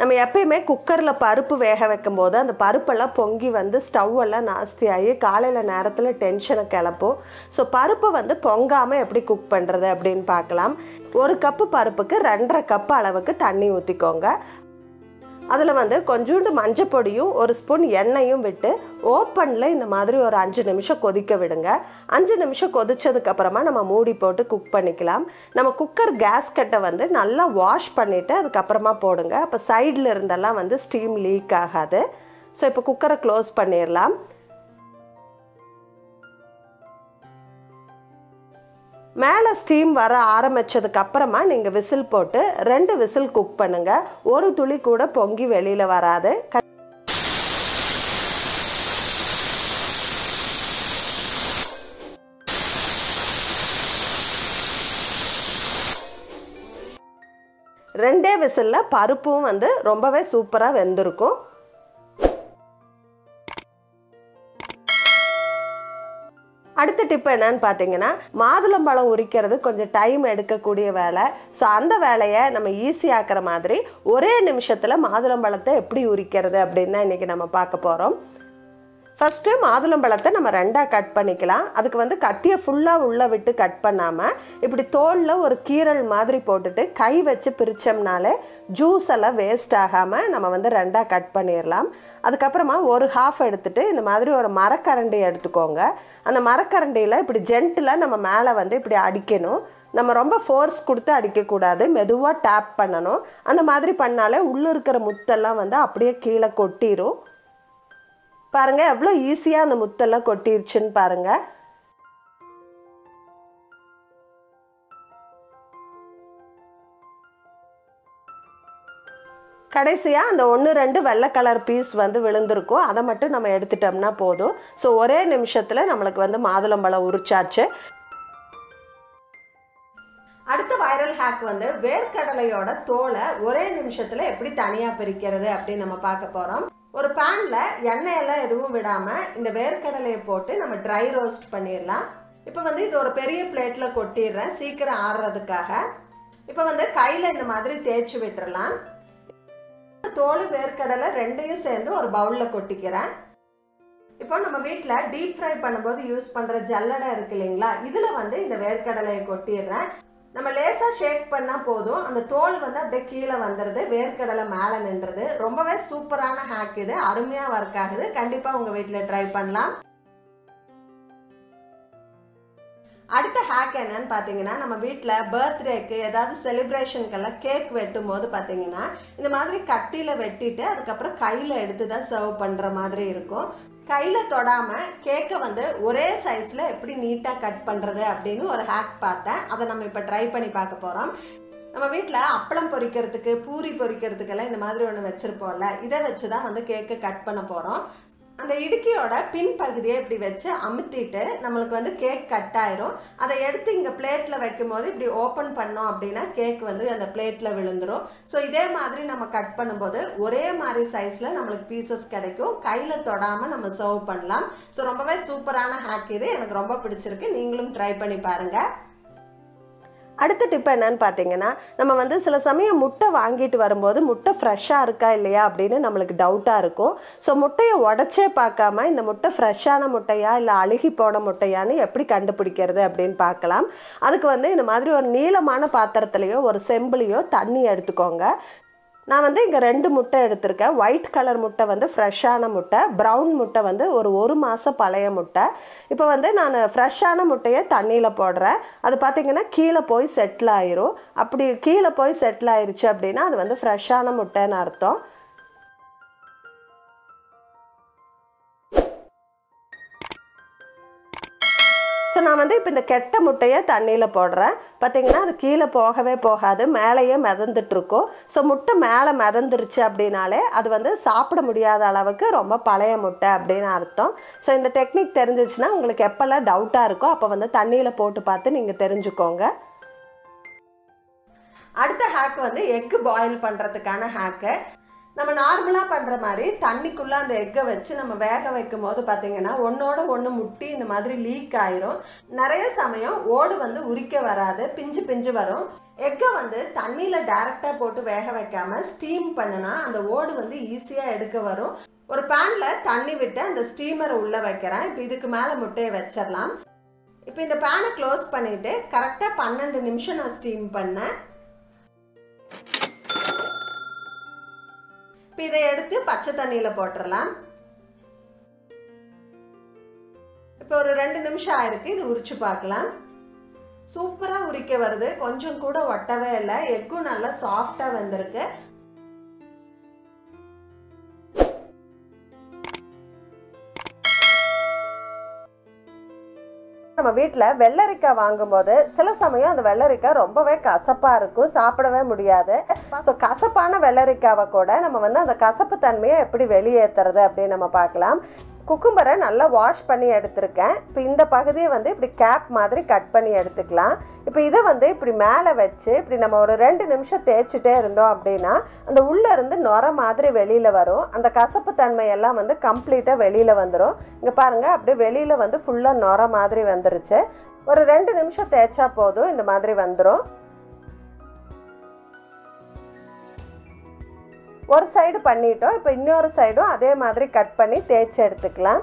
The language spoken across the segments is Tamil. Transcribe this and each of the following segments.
நம்ம எப்பயுமே குக்கரில் பருப்பு வேக வைக்கும் போது அந்த பருப்பெல்லாம் பொங்கி வந்து ஸ்டவ் எல்லாம் நாஸ்தியாகி காலையில் நேரத்தில் டென்ஷனை கிளப்பும் ஸோ பருப்பை வந்து பொங்காமல் எப்படி குக் பண்ணுறது அப்படின்னு பார்க்கலாம் ஒரு கப்பு பருப்புக்கு ரெண்டரை கப்பு அளவுக்கு தண்ணி ஊற்றிக்கோங்க அதில் வந்து கொஞ்சோண்டு மஞ்சள் பொடியும் ஒரு ஸ்பூன் எண்ணெயும் விட்டு ஓப்பனில் இந்த மாதிரி ஒரு அஞ்சு நிமிஷம் கொதிக்க விடுங்க அஞ்சு நிமிஷம் கொதிச்சதுக்கப்புறமா நம்ம மூடி போட்டு குக் பண்ணிக்கலாம் நம்ம குக்கர் கேஸ் கட்டை வந்து நல்லா வாஷ் பண்ணிவிட்டு அதுக்கப்புறமா போடுங்க அப்போ சைடில் இருந்தெல்லாம் வந்து ஸ்டீம் லீக் ஆகாது ஸோ இப்போ குக்கரை க்ளோஸ் பண்ணிடலாம் மேலே ஸ்டீம் வர ஆரம்பித்ததுக்கு அப்புறமா நீங்கள் விசில் போட்டு ரெண்டு விசில் குக் பண்ணுங்க ஒரு துளி கூட பொங்கி வெளியில் வராது க- ரெண்டே விசிலில் பருப்பும் வந்து ரொம்பவே சூப்பராக வெந்திருக்கும் அடுத்த டிப் என்னன்னு பார்த்தீங்கன்னா மாதுளம்பழம் உரிக்கிறது கொஞ்சம் டைம் எடுக்கக்கூடிய வேலை ஸோ அந்த வேலையை நம்ம ஈஸி ஆக்குற மாதிரி ஒரே நிமிஷத்தில் மாதுளம்பழத்தை எப்படி உரிக்கிறது அப்படின்னு தான் இன்றைக்கி நம்ம பார்க்க போகிறோம் ஃபஸ்ட்டு மாதுளம்பழத்தை நம்ம ரெண்டாக கட் பண்ணிக்கலாம் அதுக்கு வந்து கத்தியை ஃபுல்லாக உள்ளே விட்டு கட் பண்ணாமல் இப்படி தோலில் ஒரு கீரல் மாதிரி போட்டுட்டு கை வச்சு பிரித்தோம்னாலே ஜூஸ் எல்லாம் வேஸ்ட் ஆகாமல் நம்ம வந்து ரெண்டாக கட் பண்ணிடலாம் அதுக்கப்புறமா ஒரு ஹாஃப் எடுத்துட்டு இந்த மாதிரி ஒரு மரக்கரண்டி எடுத்துக்கோங்க அந்த மரக்கரண்டியில் இப்படி ஜென்டில் நம்ம மேலே வந்து இப்படி அடிக்கணும் நம்ம ரொம்ப ஃபோர்ஸ் கொடுத்து அடிக்கக்கூடாது மெதுவாக டேப் பண்ணணும் அந்த மாதிரி பண்ணாலே உள்ளே இருக்கிற முத்தெல்லாம் வந்து அப்படியே கீழே கொட்டிரும் பாருங்க எவ்வளோ ஈஸியாக அந்த முத்தெல்லாம் கொட்டிருச்சுன்னு பாருங்க கடைசியாக அந்த ஒன்று ரெண்டு வெள்ளை கலர் பீஸ் வந்து விழுந்திருக்கும் அதை மட்டும் நம்ம எடுத்துட்டோம்னா போதும் ஸோ ஒரே நிமிஷத்தில் நம்மளுக்கு வந்து மாதுளம்பழம் உரிச்சாச்சு அடுத்த வைரல் ஹேக் வந்து வேர்க்கடலையோட தோலை ஒரே நிமிஷத்தில் எப்படி தனியாக பிரிக்கிறது அப்படின்னு நம்ம பார்க்க போகிறோம் ஒரு பேனில் எண்ணெயெல்லாம் எதுவும் விடாமல் இந்த வேர்க்கடலையை போட்டு நம்ம ட்ரை ரோஸ்ட் பண்ணிடலாம் இப்போ வந்து இது ஒரு பெரிய பிளேட்டில் கொட்டிடுறேன் சீக்கிரம் ஆறுறதுக்காக இப்போ வந்து கையில் இந்த மாதிரி தேய்ச்சி விட்டுறலாம் தோல் வேர்க்கடலை ரெண்டையும் சேர்ந்து ஒரு பவுலில் கொட்டிக்கிறேன் இப்போ நம்ம வீட்டில் டீப் ஃப்ரை பண்ணும்போது யூஸ் பண்ணுற ஜல்லடை இருக்கு இல்லைங்களா இதில் வந்து இந்த வேர்க்கடலையை கொட்டிடுறேன் நம்ம லேசாக ஷேக் பண்ணால் போதும் அந்த தோல் வந்து அப்படியே கீழே வந்துடுது வேர்க்கடலை மேலே நின்றுது ரொம்பவே சூப்பரான ஹேக் இது அருமையாக ஒர்க் ஆகுது கண்டிப்பாக உங்கள் வீட்டில் ட்ரை பண்ணலாம் அடுத்த ஹேக் என்னன்னு பார்த்தீங்கன்னா நம்ம வீட்டில் பர்த்டேக்கு ஏதாவது செலிப்ரேஷனுக்கெல்லாம் கேக் வெட்டும் போது பார்த்தீங்கன்னா இந்த மாதிரி கட்டியில் வெட்டிட்டு அதுக்கப்புறம் கையில் எடுத்து தான் சர்வ் பண்ணுற மாதிரி இருக்கும் கையில் தொடாமல் கேக்கை வந்து ஒரே சைஸில் எப்படி நீட்டாக கட் பண்ணுறது அப்படின்னு ஒரு ஹேக் பார்த்தேன் அதை நம்ம இப்போ ட்ரை பண்ணி பார்க்க போகிறோம் நம்ம வீட்டில் அப்பளம் பொரிக்கிறதுக்கு பூரி பொரிக்கிறதுக்கெல்லாம் இந்த மாதிரி ஒன்று வச்சுருப்போம்ல இதை வச்சு தான் வந்து கேக்கை கட் பண்ண போகிறோம் அந்த இடுக்கியோட பின் பகுதியை இப்படி வச்சு அமுத்திட்டு நம்மளுக்கு வந்து கேக் கட் ஆயிரும் அதை எடுத்து இங்கே பிளேட்டில் வைக்கும் போது இப்படி ஓப்பன் பண்ணோம் அப்படின்னா கேக் வந்து அந்த பிளேட்டில் விழுந்துரும் ஸோ இதே மாதிரி நம்ம கட் பண்ணும்போது ஒரே மாதிரி சைஸில் நம்மளுக்கு பீசஸ் கிடைக்கும் கையில் தொடாமல் நம்ம சர்வ் பண்ணலாம் ஸோ ரொம்பவே சூப்பரான ஹேக் இது எனக்கு ரொம்ப பிடிச்சிருக்கு நீங்களும் ட்ரை பண்ணி பாருங்கள் அடுத்த டிப் என்னன்னு பார்த்தீங்கன்னா நம்ம வந்து சில சமயம் முட்டை வாங்கிட்டு வரும்போது முட்டை ஃப்ரெஷ்ஷாக இருக்கா இல்லையா அப்படின்னு நம்மளுக்கு டவுட்டாக இருக்கும் ஸோ முட்டையை உடச்சே பார்க்காம இந்த முட்டை ஃப்ரெஷ்ஷான முட்டையா இல்லை அழுகி போன முட்டையான்னு எப்படி கண்டுபிடிக்கிறது அப்படின்னு பார்க்கலாம் அதுக்கு வந்து இந்த மாதிரி ஒரு நீளமான பாத்திரத்துலேயோ ஒரு செம்புலையோ தண்ணி எடுத்துக்கோங்க நான் வந்து இங்கே ரெண்டு முட்டை எடுத்திருக்கேன் ஒயிட் கலர் முட்டை வந்து ஃப்ரெஷ்ஷான முட்டை ப்ரௌன் முட்டை வந்து ஒரு ஒரு மாதம் பழைய முட்டை இப்போ வந்து நான் ஃப்ரெஷ்ஷான முட்டையை தண்ணியில் போடுறேன் அது பார்த்திங்கன்னா கீழே போய் செட்டில் ஆயிரும் அப்படி கீழே போய் செட்டில் ஆயிருச்சு அப்படின்னா அது வந்து ஃப்ரெஷ்ஷான முட்டைன்னு அர்த்தம் ஸோ நான் வந்து இப்போ இந்த கெட்ட முட்டையை தண்ணியில் போடுறேன் பார்த்தீங்கன்னா அது கீழே போகவே போகாது மேலேயே மிதந்துட்டுருக்கும் ஸோ முட்டை மேலே மிதந்துருச்சு அப்படின்னாலே அது வந்து சாப்பிட முடியாத அளவுக்கு ரொம்ப பழைய முட்டை அப்படின்னு அர்த்தம் ஸோ இந்த டெக்னிக் தெரிஞ்சிச்சுன்னா உங்களுக்கு எப்போல்லாம் டவுட்டாக இருக்கோ அப்போ வந்து தண்ணியில் போட்டு பார்த்து நீங்கள் தெரிஞ்சுக்கோங்க அடுத்த ஹேக் வந்து எக்கு பாயில் பண்ணுறதுக்கான ஹேக்கு நம்ம நார்மலாக பண்ணுற மாதிரி தண்ணிக்குள்ளே அந்த எக்கை வச்சு நம்ம வேக வைக்கும் போது பார்த்தீங்கன்னா ஒன்றோட ஒன்று முட்டி இந்த மாதிரி லீக் ஆயிரும் நிறைய சமயம் ஓடு வந்து உரிக்க வராது பிஞ்சு பிஞ்சு வரும் எக்கை வந்து தண்ணியில் டைரெக்டாக போட்டு வேக வைக்காமல் ஸ்டீம் பண்ணுனா அந்த ஓடு வந்து ஈஸியாக எடுக்க வரும் ஒரு பேனில் தண்ணி விட்டு அந்த ஸ்டீமரை உள்ளே வைக்கிறேன் இப்போ இதுக்கு மேலே முட்டையை வச்சிடலாம் இப்போ இந்த பேனை க்ளோஸ் பண்ணிவிட்டு கரெக்டாக பன்னெண்டு நிமிஷம் நான் ஸ்டீம் பண்ணேன் இப்போ இதை எடுத்து பச்சை தண்ணியில் போட்டுடலாம் இப்போ ஒரு ரெண்டு நிமிஷம் ஆயிருக்கு இது உரிச்சு பார்க்கலாம் சூப்பராக உரிக்க வருது கொஞ்சம் கூட ஒட்டவே இல்லை எக்கும் நல்லா சாஃப்டாக வந்திருக்கு நம்ம வீட்டில் வெள்ளரிக்காய் வாங்கும்போது சில சமயம் அந்த வெள்ளரிக்காய் ரொம்பவே கசப்பாக இருக்கும் சாப்பிடவே முடியாது ஸோ கசப்பான வெள்ளரிக்காவை கூட நம்ம வந்து அந்த கசப்பு தன்மையை எப்படி வெளியேற்றுறது அப்படின்னு நம்ம பார்க்கலாம் குக்கும்பரை நல்லா வாஷ் பண்ணி எடுத்திருக்கேன் இப்போ இந்த பகுதியை வந்து இப்படி கேப் மாதிரி கட் பண்ணி எடுத்துக்கலாம் இப்போ இதை வந்து இப்படி மேலே வச்சு இப்படி நம்ம ஒரு ரெண்டு நிமிஷம் தேய்ச்சிட்டே இருந்தோம் அப்படின்னா அந்த உள்ளே இருந்து நுர மாதிரி வெளியில் வரும் அந்த கசப்பு தன்மை எல்லாம் வந்து கம்ப்ளீட்டாக வெளியில் வந்துடும் இங்கே பாருங்கள் அப்படியே வெளியில் வந்து ஃபுல்லாக நுர மாதிரி வந்துருச்சு ஒரு ரெண்டு நிமிஷம் தேய்ச்சா போதும் இந்த மாதிரி வந்துடும் ஒரு சைடு பண்ணிட்டோம் இப்போ இன்னொரு சைடும் அதே மாதிரி கட் பண்ணி தேய்ச்சி எடுத்துக்கலாம்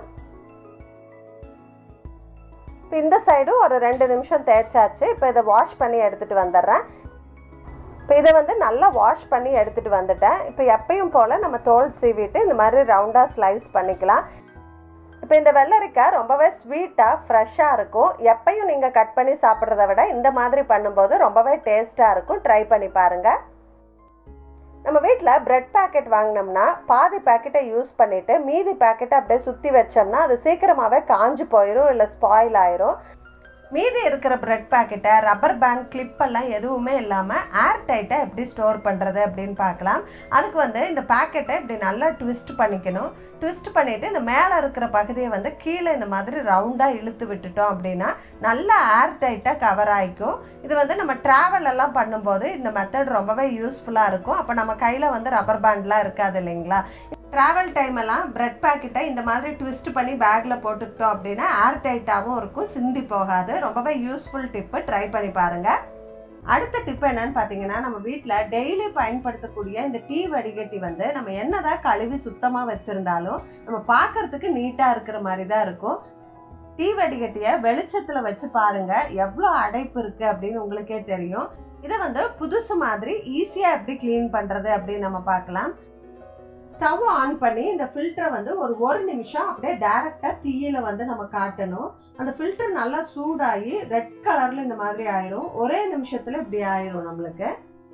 இப்போ இந்த சைடும் ஒரு ரெண்டு நிமிஷம் தேய்ச்சாச்சு இப்போ இதை வாஷ் பண்ணி எடுத்துகிட்டு வந்துடுறேன் இப்போ இதை வந்து நல்லா வாஷ் பண்ணி எடுத்துகிட்டு வந்துட்டேன் இப்போ எப்பயும் போல் நம்ம தோல் சீவிட்டு இந்த மாதிரி ரவுண்டாக ஸ்லைஸ் பண்ணிக்கலாம் இப்போ இந்த வெள்ளரிக்காய் ரொம்பவே ஸ்வீட்டாக ஃப்ரெஷ்ஷாக இருக்கும் எப்பயும் நீங்கள் கட் பண்ணி சாப்பிட்றத விட இந்த மாதிரி பண்ணும்போது ரொம்பவே டேஸ்ட்டாக இருக்கும் ட்ரை பண்ணி பாருங்கள் நம்ம வீட்டில் பிரெட் பேக்கெட் வாங்கினோம்னா பாதி பேக்கெட்டை யூஸ் பண்ணிவிட்டு மீதி பேக்கெட்டை அப்படியே சுற்றி வச்சோம்னா அது சீக்கிரமாகவே காஞ்சு போயிடும் இல்லை ஸ்பாயில் ஆயிரும் மீதி இருக்கிற பிரெட் பேக்கெட்டை ரப்பர் பேண்ட் கிளிப் எல்லாம் எதுவுமே இல்லாமல் ஏர் டைட்டாக எப்படி ஸ்டோர் பண்ணுறது அப்படின்னு பார்க்கலாம் அதுக்கு வந்து இந்த பேக்கெட்டை இப்படி நல்லா ட்விஸ்ட் பண்ணிக்கணும் ட்விஸ்ட் பண்ணிவிட்டு இந்த மேலே இருக்கிற பகுதியை வந்து கீழே இந்த மாதிரி ரவுண்டாக இழுத்து விட்டுட்டோம் அப்படின்னா நல்லா ஏர் டைட்டாக கவர் ஆகிக்கும் இது வந்து நம்ம ட்ராவல் எல்லாம் பண்ணும்போது இந்த மெத்தட் ரொம்பவே யூஸ்ஃபுல்லாக இருக்கும் அப்போ நம்ம கையில் வந்து ரப்பர் பேண்ட்லாம் இருக்காது இல்லைங்களா ட்ராவல் டைம் எல்லாம் பிரெட் பேக்கெட்டை இந்த மாதிரி ட்விஸ்ட் பண்ணி பேக்கில் போட்டுக்கிட்டோம் அப்படின்னா ஏர் டைட்டாகவும் இருக்கும் சிந்தி போகாது ரொம்பவே யூஸ்ஃபுல் டிப்பு ட்ரை பண்ணி பாருங்கள் அடுத்த டிப் என்னன்னு பார்த்தீங்கன்னா நம்ம வீட்டில் டெய்லி பயன்படுத்தக்கூடிய இந்த டீ வடிகட்டி வந்து நம்ம என்னதான் கழுவி சுத்தமாக வச்சுருந்தாலும் நம்ம பார்க்கறதுக்கு நீட்டாக இருக்கிற மாதிரி தான் இருக்கும் டீ வடிகட்டியை வெளிச்சத்தில் வச்சு பாருங்க எவ்வளோ அடைப்பு இருக்கு அப்படின்னு உங்களுக்கே தெரியும் இதை வந்து புதுசு மாதிரி ஈஸியாக எப்படி க்ளீன் பண்ணுறது அப்படின்னு நம்ம பார்க்கலாம் ஸ்டவ் ஆன் பண்ணி இந்த ஃபில்டரை வந்து ஒரு ஒரு நிமிஷம் அப்படியே டைரெக்டாக தீயில வந்து நம்ம காட்டணும் அந்த ஃபில்டர் நல்லா சூடாகி ரெட் கலரில் இந்த மாதிரி ஆயிரும் ஒரே நிமிஷத்தில் இப்படி ஆயிரும் நம்மளுக்கு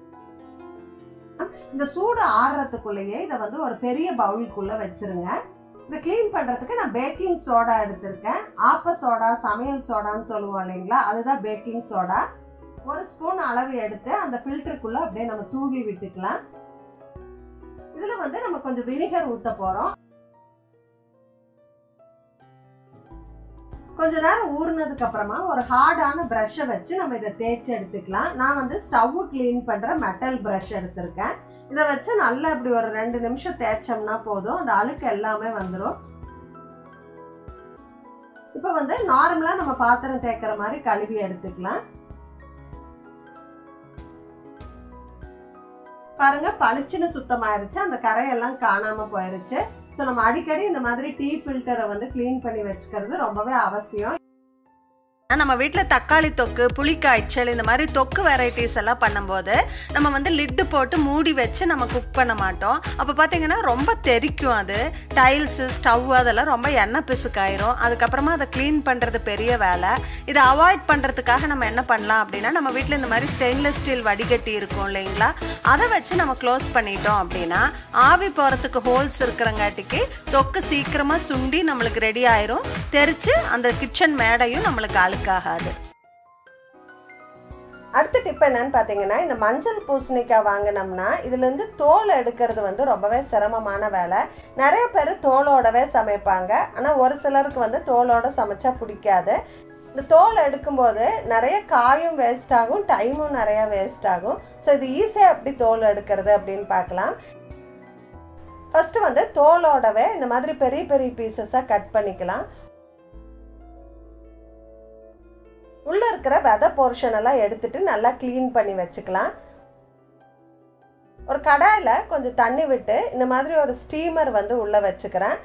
இந்த சூடு ஆறுறதுக்குள்ளேயே இதை வந்து ஒரு பெரிய பவுலுக்குள்ளே வச்சிருங்க இதை க்ளீன் பண்ணுறதுக்கு நான் பேக்கிங் சோடா எடுத்திருக்கேன் ஆப்ப சோடா சமையல் சோடான்னு சொல்லுவோம் இல்லைங்களா அதுதான் பேக்கிங் சோடா ஒரு ஸ்பூன் அளவு எடுத்து அந்த ஃபில்டருக்குள்ளே அப்படியே நம்ம தூவி விட்டுக்கலாம் இதில் வந்து நம்ம கொஞ்சம் வினிகர் ஊற்ற போகிறோம் கொஞ்ச நேரம் ஊறினதுக்கு அப்புறமா ஒரு ஹார்டான ப்ரஷ்ஷை வச்சு நம்ம இதை தேய்ச்சி எடுத்துக்கலாம் நான் வந்து ஸ்டவ் க்ளீன் பண்ணுற மெட்டல் ப்ரஷ் எடுத்திருக்கேன் இதை வச்சு நல்லா இப்படி ஒரு ரெண்டு நிமிஷம் தேய்ச்சோம்னா போதும் அந்த அழுக்கு எல்லாமே வந்துடும் இப்போ வந்து நார்மலாக நம்ம பாத்திரம் தேய்க்கிற மாதிரி கழுவி எடுத்துக்கலாம் பாருங்க பளிச்சுன்னு சுத்தமாயிருச்சு அந்த கரையெல்லாம் காணாம போயிருச்சு ஸோ நம்ம அடிக்கடி இந்த மாதிரி டீ ஃபில்டரை வந்து க்ளீன் பண்ணி வச்சுக்கிறது ரொம்பவே அவசியம் நம்ம வீட்டில் தக்காளி தொக்கு புளிக்காய்ச்சல் இந்த மாதிரி தொக்கு வெரைட்டிஸ் எல்லாம் பண்ணும்போது நம்ம வந்து லிட்டு போட்டு மூடி வச்சு நம்ம குக் பண்ண மாட்டோம் அப்போ பார்த்தீங்கன்னா ரொம்ப தெறிக்கும் அது டைல்ஸு ஸ்டவ் அதெல்லாம் ரொம்ப எண்ணெய் பிசுக்காயிரும் அதுக்கப்புறமா அதை க்ளீன் பண்ணுறது பெரிய வேலை இதை அவாய்ட் பண்ணுறதுக்காக நம்ம என்ன பண்ணலாம் அப்படின்னா நம்ம வீட்டில் இந்த மாதிரி ஸ்டெயின்லெஸ் ஸ்டீல் வடிகட்டி இருக்கும் இல்லைங்களா அதை வச்சு நம்ம க்ளோஸ் பண்ணிட்டோம் அப்படின்னா ஆவி போகிறதுக்கு ஹோல்ஸ் இருக்கிறங்காட்டிக்கு தொக்கு சீக்கிரமாக சுண்டி நம்மளுக்கு ரெடி ஆயிரும் தெரிச்சு அந்த கிச்சன் மேடையும் நம்மளுக்கு அழுக்காகாது அடுத்த டிப் என்னன்னு பார்த்தீங்கன்னா இந்த மஞ்சள் பூசணிக்காய் வாங்கினோம்னா இதுலேருந்து தோல் எடுக்கிறது வந்து ரொம்பவே சிரமமான வேலை நிறைய பேர் தோலோடவே சமைப்பாங்க ஆனால் ஒரு சிலருக்கு வந்து தோலோட சமைச்சா பிடிக்காது இந்த தோல் எடுக்கும்போது நிறைய காயும் வேஸ்ட் ஆகும் டைமும் நிறைய வேஸ்ட் ஆகும் ஸோ இது ஈஸியாக எப்படி தோல் எடுக்கிறது அப்படின்னு பார்க்கலாம் ஃபஸ்ட்டு வந்து தோலோடவே இந்த மாதிரி பெரிய பெரிய பீசஸாக கட் பண்ணிக்கலாம் உள்ளே இருக்கிற விதை போர்ஷன் எல்லாம் எடுத்துட்டு நல்லா க்ளீன் பண்ணி வச்சுக்கலாம் ஒரு கடாயில் கொஞ்சம் தண்ணி விட்டு இந்த மாதிரி ஒரு ஸ்டீமர் வந்து உள்ளே வச்சுக்கிறேன்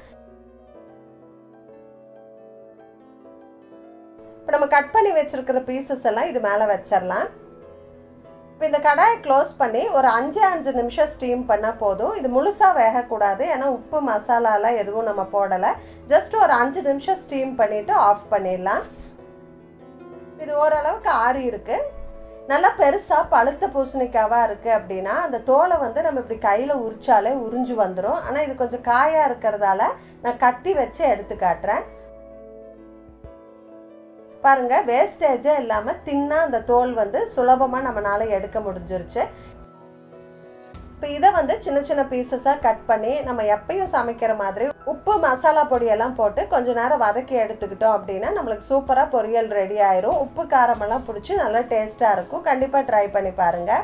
இப்போ நம்ம கட் பண்ணி வச்சுருக்கிற பீசஸ் எல்லாம் இது மேலே வச்சிடலாம் இப்போ இந்த கடாயை க்ளோஸ் பண்ணி ஒரு அஞ்சு அஞ்சு நிமிஷம் ஸ்டீம் பண்ணால் போதும் இது முழுசாக வேகக்கூடாது ஏன்னா உப்பு மசாலாலாம் எதுவும் நம்ம போடலை ஜஸ்ட் ஒரு அஞ்சு நிமிஷம் ஸ்டீம் பண்ணிவிட்டு ஆஃப் பண்ணிடலாம் இது ஓரளவுக்கு ஆறி இருக்கு நல்லா பெருசாக பழுத்த பூசணிக்காவாக இருக்குது அப்படின்னா அந்த தோலை வந்து நம்ம இப்படி கையில் உரிச்சாலே உறிஞ்சு வந்துடும் ஆனால் இது கொஞ்சம் காயாக இருக்கிறதால நான் கத்தி வச்சு எடுத்து காட்டுறேன் பாருங்க வேஸ்டேஜே இல்லாமல் தின்னா அந்த தோல் வந்து சுலபமாக நம்மளால எடுக்க முடிஞ்சிருச்சு இப்போ இதை வந்து சின்ன சின்ன பீசஸாக கட் பண்ணி நம்ம எப்பயும் சமைக்கிற மாதிரி உப்பு மசாலா பொடியெல்லாம் போட்டு கொஞ்ச நேரம் வதக்கி எடுத்துக்கிட்டோம் அப்படின்னா நம்மளுக்கு சூப்பராக பொரியல் ரெடி ஆயிரும் உப்பு காரமெல்லாம் பிடிச்சி நல்லா டேஸ்ட்டாக இருக்கும் கண்டிப்பாக ட்ரை பண்ணி பாருங்கள்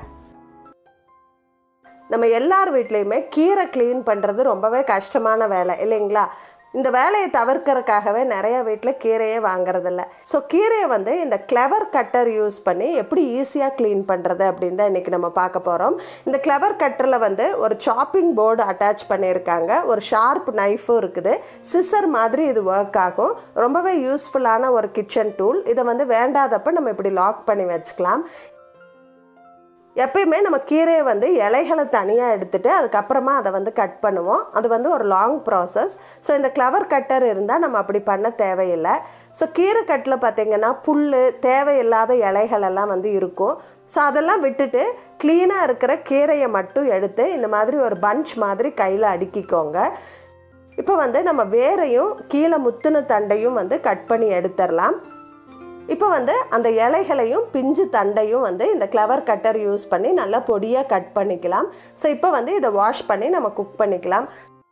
நம்ம எல்லார் வீட்லேயுமே கீரை க்ளீன் பண்ணுறது ரொம்பவே கஷ்டமான வேலை இல்லைங்களா இந்த வேலையை தவிர்க்கறதுக்காகவே நிறைய வீட்டில் கீரையே வாங்குறதில்ல ஸோ கீரையை வந்து இந்த கிளவர் கட்டர் யூஸ் பண்ணி எப்படி ஈஸியாக க்ளீன் பண்ணுறது அப்படின்னு தான் இன்றைக்கி நம்ம பார்க்க போகிறோம் இந்த கிளவர் கட்டரில் வந்து ஒரு சாப்பிங் போர்டு அட்டாச் பண்ணியிருக்காங்க ஒரு ஷார்ப் நைஃபும் இருக்குது சிசர் மாதிரி இது ஒர்க் ஆகும் ரொம்பவே யூஸ்ஃபுல்லான ஒரு கிச்சன் டூல் இதை வந்து வேண்டாதப்ப நம்ம இப்படி லாக் பண்ணி வச்சுக்கலாம் எப்பயுமே நம்ம கீரையை வந்து இலைகளை தனியாக எடுத்துட்டு அதுக்கப்புறமா அதை வந்து கட் பண்ணுவோம் அது வந்து ஒரு லாங் ப்ராசஸ் ஸோ இந்த கிளவர் கட்டர் இருந்தால் நம்ம அப்படி பண்ண தேவையில்லை ஸோ கீரை கட்டில் பார்த்திங்கன்னா புல் தேவையில்லாத இலைகள் எல்லாம் வந்து இருக்கும் ஸோ அதெல்லாம் விட்டுட்டு க்ளீனாக இருக்கிற கீரையை மட்டும் எடுத்து இந்த மாதிரி ஒரு பஞ்ச் மாதிரி கையில் அடுக்கிக்கோங்க இப்போ வந்து நம்ம வேரையும் கீழே முத்துன தண்டையும் வந்து கட் பண்ணி எடுத்துடலாம் இப்போ வந்து அந்த இலைகளையும் பிஞ்சு தண்டையும் வந்து இந்த கிளவர் கட்டர் யூஸ் பண்ணி நல்லா பொடியாக கட் பண்ணிக்கலாம் ஸோ இப்போ வந்து இதை வாஷ் பண்ணி நம்ம குக் பண்ணிக்கலாம்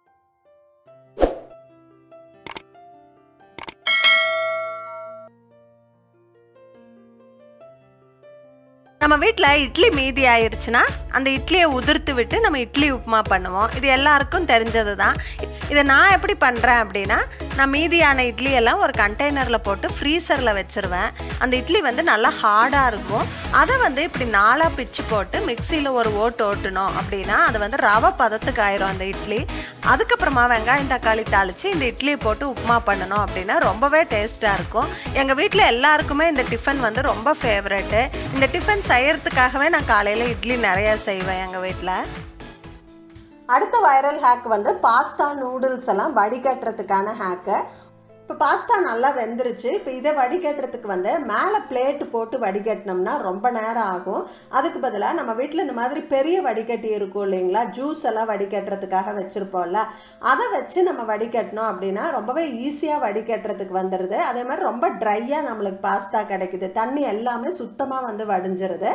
நம்ம வீட்டில் இட்லி மீதி ஆயிருச்சுன்னா அந்த இட்லியை உதிர்த்து விட்டு நம்ம இட்லி உப்புமா பண்ணுவோம் இது எல்லாருக்கும் தெரிஞ்சது தான் இதை நான் எப்படி பண்ணுறேன் அப்படின்னா நான் மீதியான இட்லி எல்லாம் ஒரு கண்டெய்னரில் போட்டு ஃப்ரீசரில் வச்சுருவேன் அந்த இட்லி வந்து நல்லா ஹார்டாக இருக்கும் அதை வந்து இப்படி நாலாக பிச்சு போட்டு மிக்சியில் ஒரு ஓட்டு ஓட்டணும் அப்படின்னா அது வந்து ரவை பதத்துக்கு ஆயிரும் அந்த இட்லி அதுக்கப்புறமா வெங்காயம் தக்காளி தாளித்து இந்த இட்லியை போட்டு உப்புமா பண்ணணும் அப்படின்னா ரொம்பவே டேஸ்ட்டாக இருக்கும் எங்கள் வீட்டில் எல்லாருக்குமே இந்த டிஃபன் வந்து ரொம்ப ஃபேவரெட்டு இந்த டிஃபன் செய்யறதுக்காகவே நான் காலையில் இட்லி நிறையா செய்வேன் எங்கள் வீட்டில் அடுத்த வைரல் ஹேக் வந்து பாஸ்தா நூடுல்ஸ் எல்லாம் வடிகட்டுறதுக்கான ஹேக்கு இப்போ பாஸ்தா நல்லா வெந்துருச்சு இப்போ இதை வடிகட்டுறதுக்கு வந்து மேலே பிளேட்டு போட்டு வடிகட்டினோம்னா ரொம்ப நேரம் ஆகும் அதுக்கு பதிலாக நம்ம வீட்டில் இந்த மாதிரி பெரிய வடிகட்டி இருக்கும் இல்லைங்களா ஜூஸ் எல்லாம் வடிகட்டுறதுக்காக வச்சுருப்போம்ல அதை வச்சு நம்ம வடிகட்டினோம் அப்படின்னா ரொம்பவே ஈஸியாக வடிகட்டுறதுக்கு வந்துடுது அதே மாதிரி ரொம்ப ட்ரையாக நம்மளுக்கு பாஸ்தா கிடைக்குது தண்ணி எல்லாமே சுத்தமாக வந்து வடிஞ்சிருது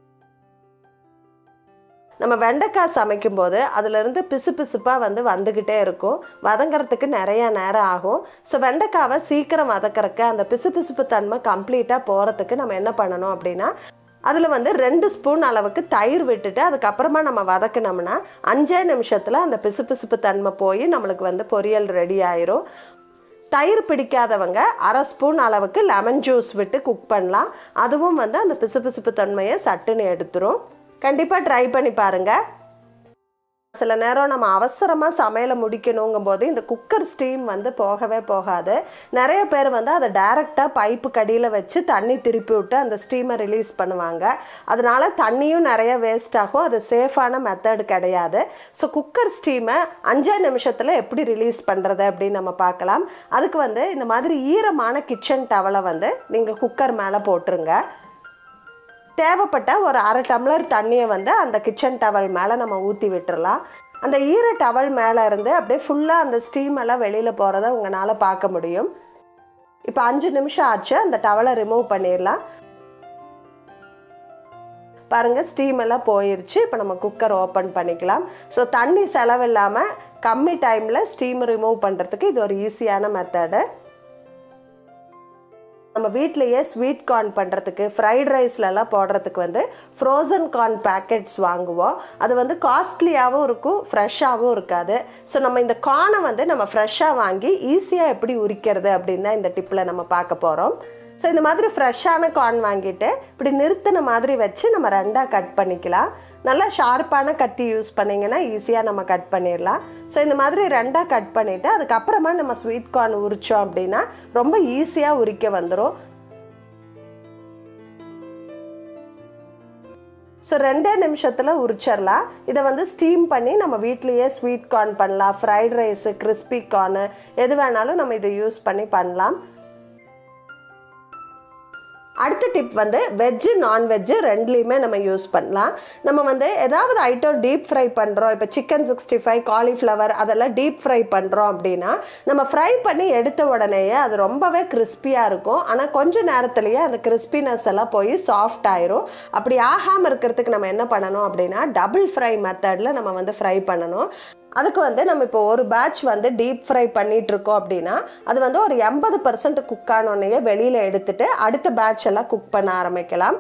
நம்ம வெண்டைக்காய் சமைக்கும்போது அதுலேருந்து பிசு பிசுப்பாக வந்து வந்துக்கிட்டே இருக்கும் வதங்கிறதுக்கு நிறையா நேரம் ஆகும் ஸோ வெண்டைக்காவை சீக்கிரம் வதக்கறக்கு அந்த பிசு பிசுப்பு தன்மை கம்ப்ளீட்டாக போகிறதுக்கு நம்ம என்ன பண்ணணும் அப்படின்னா அதில் வந்து ரெண்டு ஸ்பூன் அளவுக்கு தயிர் விட்டுட்டு அதுக்கப்புறமா நம்ம வதக்கினோம்னா அஞ்சே நிமிஷத்தில் அந்த பிசு பிசுப்பு தன்மை போய் நம்மளுக்கு வந்து பொரியல் ரெடி ஆயிரும் தயிர் பிடிக்காதவங்க அரை ஸ்பூன் அளவுக்கு லெமன் ஜூஸ் விட்டு குக் பண்ணலாம் அதுவும் வந்து அந்த பிசுபிசுப்பு தன்மையை சட்டுன்னு எடுத்துரும் கண்டிப்பாக ட்ரை பண்ணி பாருங்கள் சில நேரம் நம்ம அவசரமாக சமையலை முடிக்கணுங்கும் போது இந்த குக்கர் ஸ்டீம் வந்து போகவே போகாது நிறைய பேர் வந்து அதை டைரெக்டாக பைப்பு கடியில் வச்சு தண்ணி திருப்பி விட்டு அந்த ஸ்டீமை ரிலீஸ் பண்ணுவாங்க அதனால தண்ணியும் நிறைய வேஸ்ட் ஆகும் அது சேஃபான மெத்தட் கிடையாது ஸோ குக்கர் ஸ்டீமை அஞ்சே நிமிஷத்தில் எப்படி ரிலீஸ் பண்ணுறது அப்படின்னு நம்ம பார்க்கலாம் அதுக்கு வந்து இந்த மாதிரி ஈரமான கிச்சன் டவலை வந்து நீங்கள் குக்கர் மேலே போட்டுருங்க தேவைப்பட்ட ஒரு அரை டம்ளர் தண்ணியை வந்து அந்த கிச்சன் டவல் மேலே நம்ம ஊற்றி விட்டுறலாம் அந்த ஈர டவல் மேலே இருந்து அப்படியே ஃபுல்லாக அந்த ஸ்டீம் எல்லாம் வெளியில் போகிறத உங்களால் பார்க்க முடியும் இப்போ அஞ்சு நிமிஷம் ஆச்சு அந்த டவலை ரிமூவ் பண்ணிடலாம் பாருங்கள் ஸ்டீம் எல்லாம் போயிருச்சு இப்போ நம்ம குக்கர் ஓப்பன் பண்ணிக்கலாம் ஸோ தண்ணி செலவில்லாமல் கம்மி டைமில் ஸ்டீம் ரிமூவ் பண்ணுறதுக்கு இது ஒரு ஈஸியான மெத்தடு நம்ம வீட்டிலையே ஸ்வீட் கார்ன் பண்ணுறதுக்கு ஃப்ரைட் ரைஸ்லலாம் போடுறதுக்கு வந்து ஃப்ரோசன் கார்ன் பேக்கெட்ஸ் வாங்குவோம் அது வந்து காஸ்ட்லியாகவும் இருக்கும் ஃப்ரெஷ்ஷாகவும் இருக்காது ஸோ நம்ம இந்த கார்னை வந்து நம்ம ஃப்ரெஷ்ஷாக வாங்கி ஈஸியாக எப்படி உரிக்கிறது அப்படின்னு தான் இந்த டிப்பில் நம்ம பார்க்க போகிறோம் ஸோ இந்த மாதிரி ஃப்ரெஷ்ஷான கார்ன் வாங்கிட்டு இப்படி நிறுத்தின மாதிரி வச்சு நம்ம ரெண்டாக கட் பண்ணிக்கலாம் நல்லா ஷார்ப்பான கத்தி யூஸ் பண்ணிங்கன்னா ஈஸியாக நம்ம கட் பண்ணிடலாம் ஸோ இந்த மாதிரி ரெண்டாக கட் பண்ணிவிட்டு அதுக்கப்புறமா நம்ம ஸ்வீட் கார்ன் உரித்தோம் அப்படின்னா ரொம்ப ஈஸியாக உரிக்க வந்துடும் ஸோ ரெண்டே நிமிஷத்தில் உரிச்சிடலாம் இதை வந்து ஸ்டீம் பண்ணி நம்ம வீட்லேயே ஸ்வீட் கார்ன் பண்ணலாம் ஃப்ரைட் ரைஸு கிறிஸ்பி கார்னு எது வேணாலும் நம்ம இதை யூஸ் பண்ணி பண்ணலாம் அடுத்த டிப் வந்து வெஜ்ஜு நான்வெஜ்ஜு ரெண்டுலேயுமே நம்ம யூஸ் பண்ணலாம் நம்ம வந்து ஏதாவது ஐட்டம் டீப் ஃப்ரை பண்ணுறோம் இப்போ சிக்கன் சிக்ஸ்டி ஃபைவ் காலிஃப்ளவர் அதெல்லாம் டீப் ஃப்ரை பண்ணுறோம் அப்படின்னா நம்ம ஃப்ரை பண்ணி எடுத்த உடனேயே அது ரொம்பவே கிறிஸ்பியாக இருக்கும் ஆனால் கொஞ்ச நேரத்துலேயே அந்த கிறிஸ்பினஸ் எல்லாம் போய் சாஃப்ட் ஆயிரும் அப்படி ஆகாமல் இருக்கிறதுக்கு நம்ம என்ன பண்ணணும் அப்படின்னா டபுள் ஃப்ரை மெத்தடில் நம்ம வந்து ஃப்ரை பண்ணணும் அதுக்கு வந்து நம்ம இப்போ ஒரு பேட்ச் வந்து டீப் ஃப்ரை பண்ணிட்டு இருக்கோம் அப்படின்னா அது வந்து ஒரு எண்பது பர்சன்ட் குக் ஆனோடனே வெளியில் எடுத்துட்டு அடுத்த பேட்ச் எல்லாம் குக் பண்ண ஆரம்பிக்கலாம்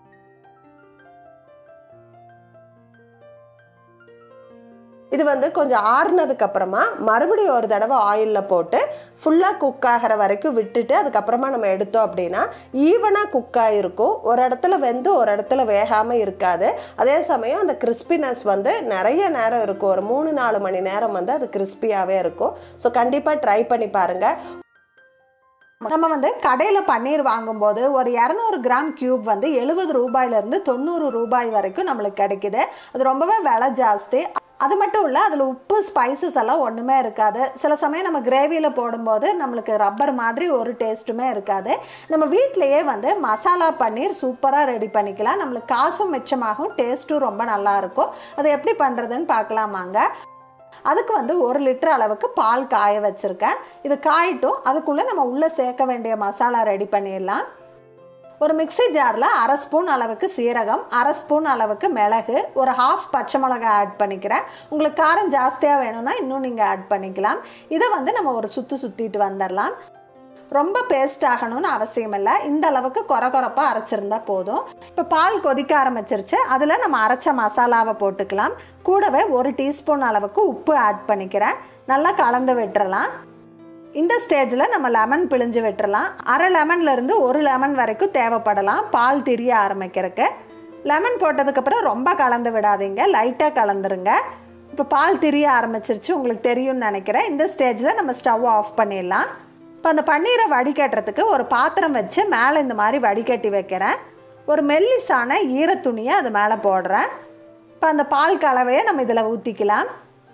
இது வந்து கொஞ்சம் ஆறுனதுக்கு அப்புறமா மறுபடியும் ஒரு தடவை ஆயிலில் போட்டு ஃபுல்லாக குக் ஆகிற வரைக்கும் விட்டுட்டு அதுக்கப்புறமா நம்ம எடுத்தோம் அப்படின்னா ஈவனாக குக் ஆகிருக்கும் ஒரு இடத்துல வெந்து ஒரு இடத்துல வேகாமல் இருக்காது அதே சமயம் அந்த கிறிஸ்பினஸ் வந்து நிறைய நேரம் இருக்கும் ஒரு மூணு நாலு மணி நேரம் வந்து அது கிறிஸ்பியாகவே இருக்கும் ஸோ கண்டிப்பாக ட்ரை பண்ணி பாருங்கள் நம்ம வந்து கடையில் பன்னீர் வாங்கும்போது ஒரு இரநூறு கிராம் கியூப் வந்து எழுபது ரூபாயிலேருந்து தொண்ணூறு ரூபாய் வரைக்கும் நம்மளுக்கு கிடைக்குது அது ரொம்பவே விலை ஜாஸ்தி அது மட்டும் இல்லை அதில் உப்பு ஸ்பைசஸ் எல்லாம் ஒன்றுமே இருக்காது சில சமயம் நம்ம கிரேவியில் போடும்போது நம்மளுக்கு ரப்பர் மாதிரி ஒரு டேஸ்ட்டுமே இருக்காது நம்ம வீட்டிலையே வந்து மசாலா பன்னீர் சூப்பராக ரெடி பண்ணிக்கலாம் நம்மளுக்கு காசும் மிச்சமாகும் டேஸ்ட்டும் ரொம்ப நல்லாயிருக்கும் அதை எப்படி பண்ணுறதுன்னு பார்க்கலாமாங்க அதுக்கு வந்து ஒரு லிட்டர் அளவுக்கு பால் காய வச்சுருக்கேன் இது காயிட்டும் அதுக்குள்ளே நம்ம உள்ளே சேர்க்க வேண்டிய மசாலா ரெடி பண்ணிடலாம் ஒரு மிக்ஸி ஜாரில் அரை ஸ்பூன் அளவுக்கு சீரகம் அரை ஸ்பூன் அளவுக்கு மிளகு ஒரு ஹாஃப் பச்சை மிளகாய் ஆட் பண்ணிக்கிறேன் உங்களுக்கு காரம் ஜாஸ்தியாக வேணும்னா இன்னும் நீங்கள் ஆட் பண்ணிக்கலாம் இதை வந்து நம்ம ஒரு சுற்று சுற்றிட்டு வந்துடலாம் ரொம்ப பேஸ்ட் ஆகணும்னு அவசியம் இல்லை இந்த அளவுக்கு கொர கொரப்பாக அரைச்சிருந்தா போதும் இப்போ பால் கொதிக்க ஆரம்பிச்சிருச்சு அதில் நம்ம அரைச்ச மசாலாவை போட்டுக்கலாம் கூடவே ஒரு டீஸ்பூன் அளவுக்கு உப்பு ஆட் பண்ணிக்கிறேன் நல்லா கலந்து விட்டுறலாம் இந்த ஸ்டேஜில் நம்ம லெமன் பிழிஞ்சு விட்டுறலாம் அரை லெமன்லேருந்து ஒரு லெமன் வரைக்கும் தேவைப்படலாம் பால் திரிய ஆரம்பிக்கிறதுக்கு லெமன் போட்டதுக்கப்புறம் ரொம்ப கலந்து விடாதீங்க லைட்டாக கலந்துருங்க இப்போ பால் திரிய ஆரம்பிச்சிருச்சு உங்களுக்கு தெரியும்னு நினைக்கிறேன் இந்த ஸ்டேஜில் நம்ம ஸ்டவ் ஆஃப் பண்ணிடலாம் இப்போ அந்த பன்னீரை வடிகட்டுறதுக்கு ஒரு பாத்திரம் வச்சு மேலே இந்த மாதிரி வடிகட்டி வைக்கிறேன் ஒரு மெல்லிசான ஈரத்துணியை அது மேலே போடுறேன் இப்போ அந்த பால் கலவையை நம்ம இதில் ஊற்றிக்கலாம்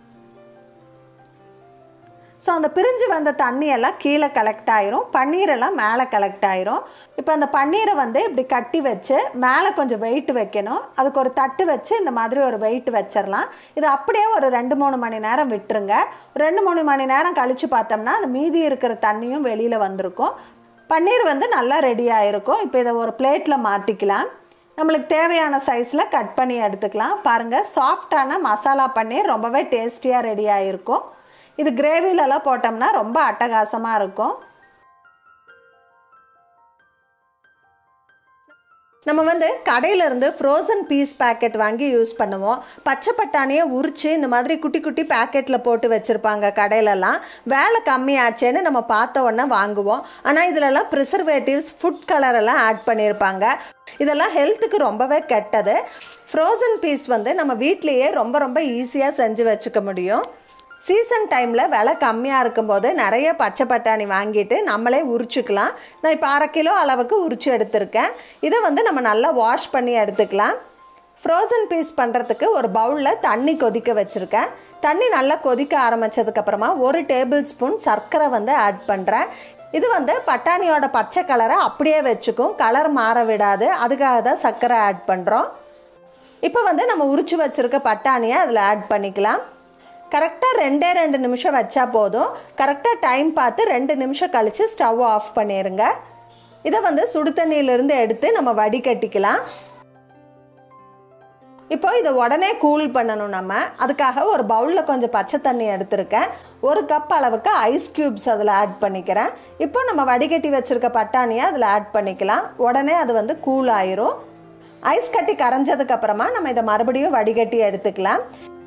ஸோ அந்த பிரிஞ்சு வந்த தண்ணியெல்லாம் கீழே கலெக்ட் ஆயிரும் பன்னீரெல்லாம் மேலே கலெக்ட் ஆயிரும் இப்போ அந்த பன்னீரை வந்து இப்படி கட்டி வச்சு மேலே கொஞ்சம் வெயிட் வைக்கணும் அதுக்கு ஒரு தட்டு வச்சு இந்த மாதிரி ஒரு வெயிட் வச்சிடலாம் இது அப்படியே ஒரு ரெண்டு மூணு மணி நேரம் விட்டுருங்க ரெண்டு மூணு மணி நேரம் கழித்து பார்த்தோம்னா அந்த மீதி இருக்கிற தண்ணியும் வெளியில் வந்திருக்கும் பன்னீர் வந்து நல்லா ரெடி ஆகிருக்கும் இப்போ இதை ஒரு பிளேட்டில் மாற்றிக்கலாம் நம்மளுக்கு தேவையான சைஸில் கட் பண்ணி எடுத்துக்கலாம் பாருங்கள் சாஃப்டான மசாலா பன்னீர் ரொம்பவே டேஸ்டியாக ரெடி ஆகிருக்கும் இது கிரேவிலலாம் போட்டோம்னா ரொம்ப அட்டகாசமாக இருக்கும் நம்ம வந்து கடையிலேருந்து ஃப்ரோசன் பீஸ் பேக்கெட் வாங்கி யூஸ் பண்ணுவோம் பச்சை பட்டாணியை உரித்து இந்த மாதிரி குட்டி குட்டி பேக்கெட்டில் போட்டு வச்சுருப்பாங்க கடையிலலாம் வேலை கம்மியாச்சேன்னு நம்ம பார்த்த உடனே வாங்குவோம் ஆனால் இதிலலாம் ப்ரிசர்வேட்டிவ்ஸ் ஃபுட் கலரெல்லாம் ஆட் பண்ணியிருப்பாங்க இதெல்லாம் ஹெல்த்துக்கு ரொம்பவே கெட்டது ஃப்ரோசன் பீஸ் வந்து நம்ம வீட்லேயே ரொம்ப ரொம்ப ஈஸியாக செஞ்சு வச்சுக்க முடியும் சீசன் டைமில் விலை கம்மியாக இருக்கும்போது நிறைய பச்சை பட்டாணி வாங்கிட்டு நம்மளே உரிச்சுக்கலாம் நான் இப்போ அரை கிலோ அளவுக்கு உரிச்சு எடுத்திருக்கேன் இதை வந்து நம்ம நல்லா வாஷ் பண்ணி எடுத்துக்கலாம் ஃப்ரோசன் பீஸ் பண்ணுறதுக்கு ஒரு பவுலில் தண்ணி கொதிக்க வச்சுருக்கேன் தண்ணி நல்லா கொதிக்க ஆரம்பித்ததுக்கப்புறமா ஒரு டேபிள் ஸ்பூன் சர்க்கரை வந்து ஆட் பண்ணுறேன் இது வந்து பட்டாணியோட பச்சை கலரை அப்படியே வச்சுக்கும் கலர் மாற விடாது அதுக்காக தான் சர்க்கரை ஆட் பண்ணுறோம் இப்போ வந்து நம்ம உரிச்சு வச்சுருக்க பட்டாணியை அதில் ஆட் பண்ணிக்கலாம் கரெக்டாக ரெண்டே ரெண்டு நிமிஷம் வச்சா போதும் கரெக்டாக டைம் பார்த்து ரெண்டு நிமிஷம் கழித்து ஸ்டவ் ஆஃப் பண்ணிடுங்க இதை வந்து சுடு தண்ணியிலேருந்து எடுத்து நம்ம வடிகட்டிக்கலாம் இப்போ இதை உடனே கூல் பண்ணணும் நம்ம அதுக்காக ஒரு பவுலில் கொஞ்சம் பச்சை தண்ணி எடுத்திருக்கேன் ஒரு கப் அளவுக்கு ஐஸ் க்யூப்ஸ் அதில் ஆட் பண்ணிக்கிறேன் இப்போ நம்ம வடிகட்டி வச்சுருக்க பட்டாணியை அதில் ஆட் பண்ணிக்கலாம் உடனே அது வந்து கூல் ஆயிரும் ஐஸ் கட்டி கரைஞ்சதுக்கு அப்புறமா நம்ம இதை மறுபடியும் வடிகட்டி எடுத்துக்கலாம்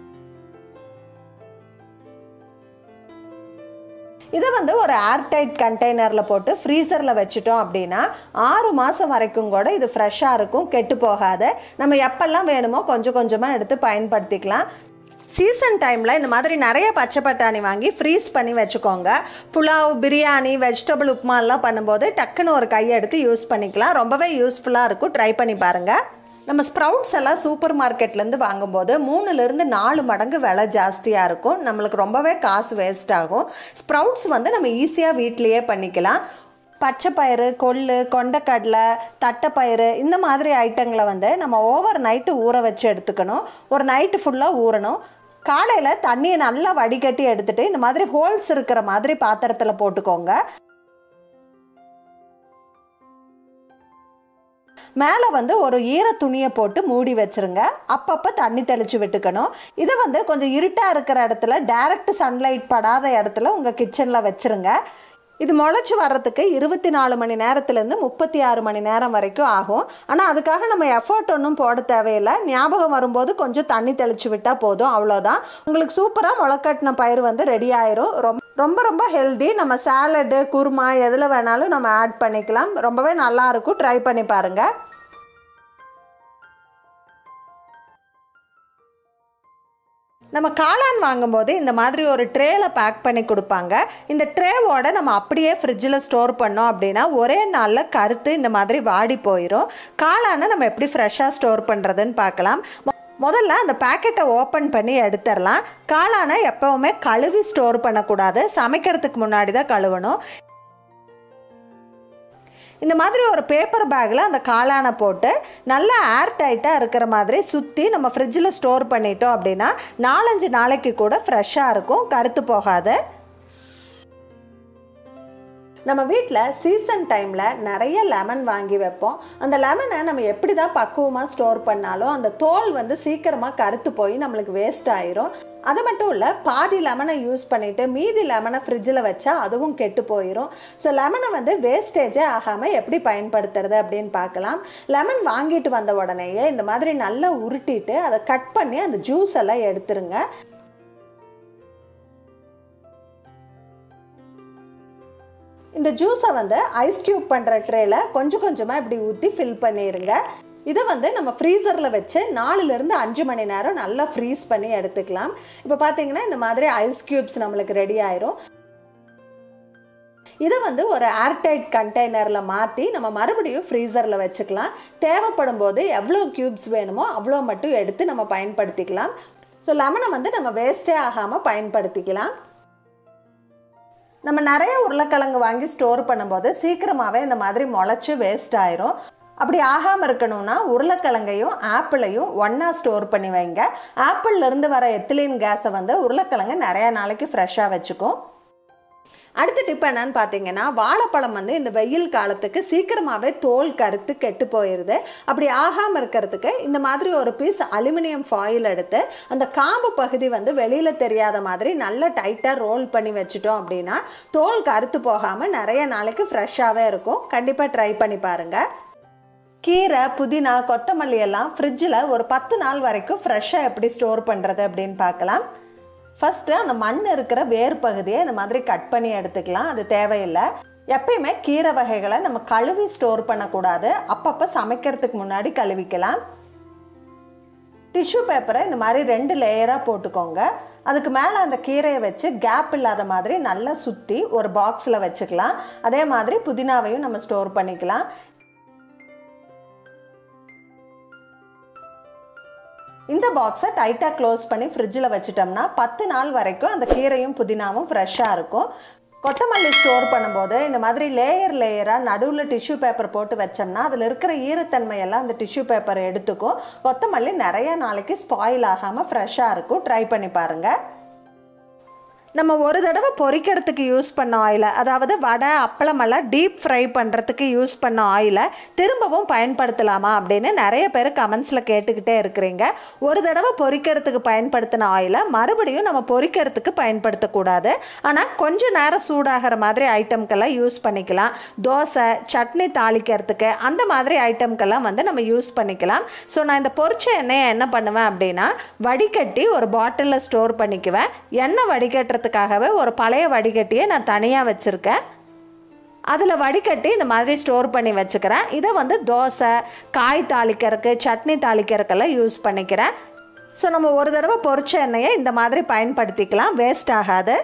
இதை வந்து ஒரு ஏர்டைட் கண்டெய்னரில் போட்டு ஃப்ரீசரில் வச்சுட்டோம் அப்படின்னா ஆறு மாதம் வரைக்கும் கூட இது ஃப்ரெஷ்ஷாக இருக்கும் கெட்டு போகாது நம்ம எப்பெல்லாம் வேணுமோ கொஞ்சம் கொஞ்சமாக எடுத்து பயன்படுத்திக்கலாம் சீசன் டைமில் இந்த மாதிரி நிறைய பச்சை பட்டாணி வாங்கி ஃப்ரீஸ் பண்ணி வச்சுக்கோங்க புலாவ் பிரியாணி வெஜிடபிள் உப்புமாலாம் பண்ணும்போது டக்குன்னு ஒரு கையை எடுத்து யூஸ் பண்ணிக்கலாம் ரொம்பவே யூஸ்ஃபுல்லாக இருக்கும் ட்ரை பண்ணி பாருங்கள் நம்ம ஸ்ப்ரவுட்ஸ் எல்லாம் சூப்பர் மார்க்கெட்லேருந்து வாங்கும்போது மூணுலேருந்து நாலு மடங்கு விலை ஜாஸ்தியாக இருக்கும் நம்மளுக்கு ரொம்பவே காசு வேஸ்ட் ஆகும் ஸ்ப்ரவுட்ஸ் வந்து நம்ம ஈஸியாக வீட்லேயே பண்ணிக்கலாம் பச்சை பயிறு கொள்ளு கொண்டக்கடலை தட்டைப்பயிறு இந்த மாதிரி ஐட்டங்களை வந்து நம்ம ஓவர் நைட்டு ஊற வச்சு எடுத்துக்கணும் ஒரு நைட்டு ஃபுல்லாக ஊறணும் காலையில் தண்ணியை நல்லா வடிகட்டி எடுத்துட்டு இந்த மாதிரி ஹோல்ஸ் இருக்கிற மாதிரி பாத்திரத்தில் போட்டுக்கோங்க மேலே வந்து ஒரு ஈர துணியை போட்டு மூடி வச்சிருங்க அப்பப்போ தண்ணி தெளித்து விட்டுக்கணும் இதை வந்து கொஞ்சம் இருட்டாக இருக்கிற இடத்துல டைரக்ட் சன்லைட் படாத இடத்துல உங்கள் கிச்சனில் வச்சுருங்க இது முளைச்சி வர்றதுக்கு இருபத்தி நாலு மணி நேரத்துலேருந்து முப்பத்தி ஆறு மணி நேரம் வரைக்கும் ஆகும் ஆனால் அதுக்காக நம்ம எஃபர்ட் ஒன்றும் போட தேவையில்லை ஞாபகம் வரும்போது கொஞ்சம் தண்ணி தெளித்து விட்டால் போதும் அவ்வளோதான் உங்களுக்கு சூப்பராக முளைக்கட்டின பயிர் வந்து ரெடி ஆயிரும் ரொம்ப ரொம்ப ரொம்ப ஹெல்தி நம்ம சாலடு குருமா எதில் வேணாலும் நம்ம ஆட் பண்ணிக்கலாம் ரொம்பவே நல்லாயிருக்கும் ட்ரை பண்ணி பாருங்கள் நம்ம காளான் வாங்கும்போது இந்த மாதிரி ஒரு ட்ரேல பேக் பண்ணி கொடுப்பாங்க இந்த ட்ரேவோட நம்ம அப்படியே ஃப்ரிட்ஜில் ஸ்டோர் பண்ணோம் அப்படின்னா ஒரே நாளில் கருத்து இந்த மாதிரி வாடி போயிடும் காளானை நம்ம எப்படி ஃப்ரெஷ்ஷாக ஸ்டோர் பண்ணுறதுன்னு பார்க்கலாம் மொ- முதல்ல அந்த பேக்கெட்டை ஓப்பன் பண்ணி எடுத்துடலாம் காளானை எப்போவுமே கழுவி ஸ்டோர் பண்ணக்கூடாது சமைக்கிறதுக்கு முன்னாடி தான் கழுவணும் இந்த மாதிரி ஒரு பேப்பர் பேக்கில் அந்த காளானை போட்டு நல்லா ஏர் டைட்டாக இருக்கிற மாதிரி சுற்றி நம்ம ஃப்ரிட்ஜில் ஸ்டோர் பண்ணிட்டோம் அப்படின்னா நாலஞ்சு நாளைக்கு கூட ஃப்ரெஷ்ஷாக இருக்கும் கருத்து போகாது நம்ம வீட்டில் சீசன் டைமில் நிறைய லெமன் வாங்கி வைப்போம் அந்த லெமனை நம்ம எப்படி தான் பக்குவமாக ஸ்டோர் பண்ணாலும் அந்த தோல் வந்து சீக்கிரமாக கருத்து போய் நம்மளுக்கு வேஸ்ட் ஆயிரும் அது மட்டும் இல்லை பாதி லெமனை யூஸ் பண்ணிவிட்டு மீதி லெமனை ஃப்ரிட்ஜில் வச்சா அதுவும் கெட்டு போயிடும் ஸோ லெமனை வந்து வேஸ்டேஜே ஆகாமல் எப்படி பயன்படுத்துறது அப்படின்னு பார்க்கலாம் லெமன் வாங்கிட்டு வந்த உடனேயே இந்த மாதிரி நல்லா உருட்டிட்டு அதை கட் பண்ணி அந்த ஜூஸ் எல்லாம் எடுத்துருங்க இந்த ஜூஸை வந்து ஐஸ் டியூப் பண்ணுற ட்ரேல கொஞ்சம் கொஞ்சமாக இப்படி ஊற்றி ஃபில் பண்ணிடுங்க இதை வந்து நம்ம ஃப்ரீசரில் வச்சு நாலுலேருந்து அஞ்சு மணி நேரம் நல்லா ஃப்ரீஸ் பண்ணி எடுத்துக்கலாம் இப்போ பார்த்தீங்கன்னா இந்த மாதிரி ஐஸ் க்யூப்ஸ் நம்மளுக்கு ரெடி ஆயிரும் இதை வந்து ஒரு ஏர்டைட் கண்டெய்னரில் மாற்றி நம்ம மறுபடியும் ஃப்ரீசரில் வச்சுக்கலாம் தேவைப்படும் போது எவ்வளோ க்யூப்ஸ் வேணுமோ அவ்வளோ மட்டும் எடுத்து நம்ம பயன்படுத்திக்கலாம் ஸோ லெமனை வந்து நம்ம வேஸ்ட்டே ஆகாமல் பயன்படுத்திக்கலாம் நம்ம நிறைய உருளைக்கிழங்கு வாங்கி ஸ்டோர் பண்ணும்போது சீக்கிரமாகவே இந்த மாதிரி முளைச்சி வேஸ்ட் ஆயிரும் அப்படி ஆகாமல் இருக்கணும்னா உருளைக்கிழங்கையும் ஆப்பிளையும் ஒன்றா ஸ்டோர் பண்ணி வைங்க ஆப்பிள்ல இருந்து வர எத்திலின் கேஸை வந்து உருளைக்கிழங்கு நிறைய நாளைக்கு ஃப்ரெஷ்ஷாக வச்சுக்கும் அடுத்த டிப் என்னன்னு பார்த்தீங்கன்னா வாழைப்பழம் வந்து இந்த வெயில் காலத்துக்கு சீக்கிரமாகவே தோல் கருத்து கெட்டு போயிடுது அப்படி ஆகாமல் இருக்கிறதுக்கு இந்த மாதிரி ஒரு பீஸ் அலுமினியம் ஃபாயில் எடுத்து அந்த காம்பு பகுதி வந்து வெளியில் தெரியாத மாதிரி நல்லா டைட்டாக ரோல் பண்ணி வச்சுட்டோம் அப்படின்னா தோல் கருத்து போகாமல் நிறைய நாளைக்கு ஃப்ரெஷ்ஷாகவே இருக்கும் கண்டிப்பாக ட்ரை பண்ணி பாருங்கள் கீரை புதினா கொத்தமல்லி எல்லாம் ஃப்ரிட்ஜில் ஒரு பத்து நாள் வரைக்கும் ஃப்ரெஷ்ஷாக எப்படி ஸ்டோர் பண்ணுறது அப்படின்னு பார்க்கலாம் ஃபஸ்ட்டு அந்த மண் இருக்கிற வேர் பகுதியை இந்த மாதிரி கட் பண்ணி எடுத்துக்கலாம் அது தேவையில்லை எப்பயுமே கீரை வகைகளை நம்ம கழுவி ஸ்டோர் பண்ணக்கூடாது அப்பப்போ சமைக்கிறதுக்கு முன்னாடி கழுவிக்கலாம் டிஷ்யூ பேப்பரை இந்த மாதிரி ரெண்டு லேயராக போட்டுக்கோங்க அதுக்கு மேலே அந்த கீரையை வச்சு கேப் இல்லாத மாதிரி நல்லா சுற்றி ஒரு பாக்ஸில் வச்சுக்கலாம் அதே மாதிரி புதினாவையும் நம்ம ஸ்டோர் பண்ணிக்கலாம் இந்த பாக்ஸை டைட்டாக க்ளோஸ் பண்ணி ஃப்ரிட்ஜில் வச்சுட்டோம்னா பத்து நாள் வரைக்கும் அந்த கீரையும் புதினாவும் ஃப்ரெஷ்ஷாக இருக்கும் கொத்தமல்லி ஸ்டோர் பண்ணும்போது இந்த மாதிரி லேயர் லேயராக நடுவில் டிஷ்யூ பேப்பர் போட்டு வச்சோம்னா அதில் இருக்கிற ஈரத்தன்மையெல்லாம் அந்த டிஷ்யூ பேப்பர் எடுத்துக்கும் கொத்தமல்லி நிறைய நாளைக்கு ஸ்பாயில் ஆகாமல் ஃப்ரெஷ்ஷாக இருக்கும் ட்ரை பண்ணி பாருங்கள் நம்ம ஒரு தடவை பொரிக்கிறதுக்கு யூஸ் பண்ண ஆயிலை அதாவது வடை அப்பளமெல்லாம் டீப் ஃப்ரை பண்ணுறதுக்கு யூஸ் பண்ண ஆயிலை திரும்பவும் பயன்படுத்தலாமா அப்படின்னு நிறைய பேர் கமெண்ட்ஸில் கேட்டுக்கிட்டே இருக்கிறீங்க ஒரு தடவை பொரிக்கிறதுக்கு பயன்படுத்தின ஆயிலை மறுபடியும் நம்ம பொரிக்கிறதுக்கு பயன்படுத்தக்கூடாது ஆனால் கொஞ்ச நேரம் சூடாகிற மாதிரி ஐட்டம்க்கெல்லாம் யூஸ் பண்ணிக்கலாம் தோசை சட்னி தாளிக்கிறதுக்கு அந்த மாதிரி ஐட்டம்க்கெல்லாம் வந்து நம்ம யூஸ் பண்ணிக்கலாம் ஸோ நான் இந்த பொரிச்ச எண்ணெயை என்ன பண்ணுவேன் அப்படின்னா வடிகட்டி ஒரு பாட்டிலில் ஸ்டோர் பண்ணிக்குவேன் எண்ணெய் வடிகட்டுறதுக்காகவே ஒரு பழைய வடிகட்டியை நான் தனியாக வச்சுருக்கேன் அதில் வடிகட்டி இந்த மாதிரி ஸ்டோர் பண்ணி வச்சுக்கிறேன் இதை வந்து தோசை காய் தாளிக்கிறதுக்கு சட்னி தாளிக்கிறதுக்கெல்லாம் யூஸ் பண்ணிக்கிறேன் ஸோ நம்ம ஒரு தடவை பொரிச்ச எண்ணெயை இந்த மாதிரி பயன்படுத்திக்கலாம் வேஸ்ட் ஆகாது